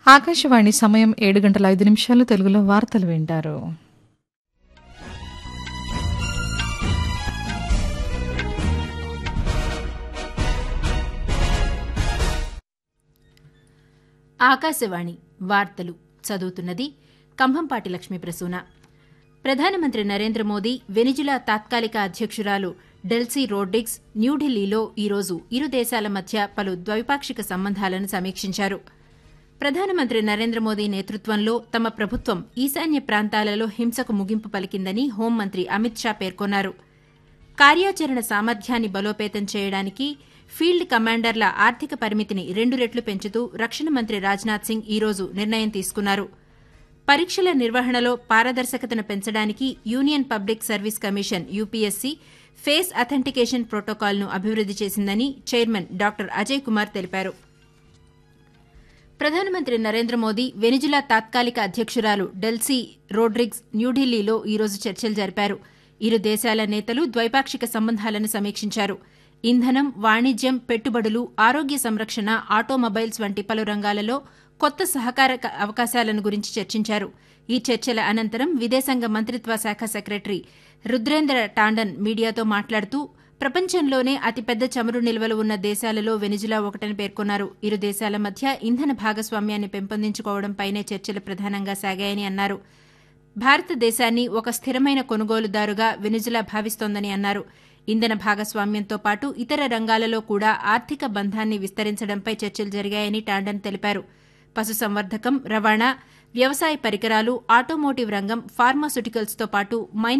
ఆకాశవాణి సమయం ఏడు గంటల ఐదు నిమిషాలు తెలుగులో వార్తలు వింటారు ఆకాశవాణి వార్తలు చదువుతున్నది కంభంపాటి లక్ష్మీ ప్రసూన ప్రధానమంత్రి నరేంద్ర మోదీ వెనిజులా తాత్కాలిక అధ్యక్షురాలు డెల్సీ రోడ్రిగ్స్ న్యూఢిల్లీలో ఈరోజు ఇరు దేశాల మధ్య పలు ద్వైపాక్షిక సంబంధాలను సమీక్షించారు ప్రధానమంత్రి నరేంద్ర మోదీ నేతృత్వంలో తమ ప్రభుత్వం ఈశాన్య ప్రాంతాలలో హింసకు ముగింపు పలికిందని హోంమంత్రి అమిత్ షా పేర్కొన్నారు కార్యాచరణ సామర్థ్యాన్ని బలోపేతం చేయడానికి ఫీల్డ్ కమాండర్ల ఆర్థిక పరిమితిని రెండు రెట్లు పెంచుతూ రక్షణ మంత్రి రాజ్నాథ్ సింగ్ ఈరోజు నిర్ణయం తీసుకున్నారు పరీక్షల నిర్వహణలో పారదర్శకతను పెంచడానికి union public service commission UPSC face authentication ప్రోటోకాల్ను అభివృద్ది చేసిందని చైర్మన్ డాక్టర్ అజయ్ కుమార్ తెలిపారు ప్రధానమంత్రి నరేంద్ర మోదీ వెనిజులా తాత్కాలిక అధ్యక్షురాలు డెల్సీ రోడ్రిగ్స్ న్యూఢిల్లీలో ఈరోజు చర్చలు జరిపారు ఇరు దేశాల నేతలు ద్వైపాక్షిక సంబంధాలను సమీక్షించారు ఇంధనం వాణిజ్యం పెట్టుబడులు ఆరోగ్య సంరక్షణ ఆటోమొబైల్స్ వంటి పలు రంగాలలో కొత్త సహకార అవకాశాలను గురించి చర్చించారు ఈ చర్చల అనంతరం విదేశాంగ మంత్రిత్వ శాఖ సెక్రటరీ రుద్రేంద్ర టాండన్ మీడియాతో మాట్లాడుతూ ప్రపంచంలోనే అతిపెద్ద చమురు నిల్వలు ఉన్న దేశాలలో వెనిజులా ఒకటని పేర్కొన్నారు ఇరు దేశాల మధ్య ఇంధన భాగస్వామ్యాన్ని పెంపొందించుకోవడంపైనే చర్చలు ప్రధానంగా సాగాయని అన్నారు భారతదేశాన్ని ఒక స్థిరమైన కొనుగోలుదారుగా వెనిజులా భావిస్తోందని అన్నారు ఇంధన భాగస్వామ్యంతో పాటు ఇతర రంగాలలో కూడా ఆర్థిక బంధాన్ని విస్తరించడంపై చర్చలు జరిగాయని టాండన్ తెలిపారు పశుసంవర్ధకం రవాణా వ్యవసాయ పరికరాలు ఆటోమోటివ్ రంగం ఫార్మాస్యూటికల్స్తో పాటు మైనింగ్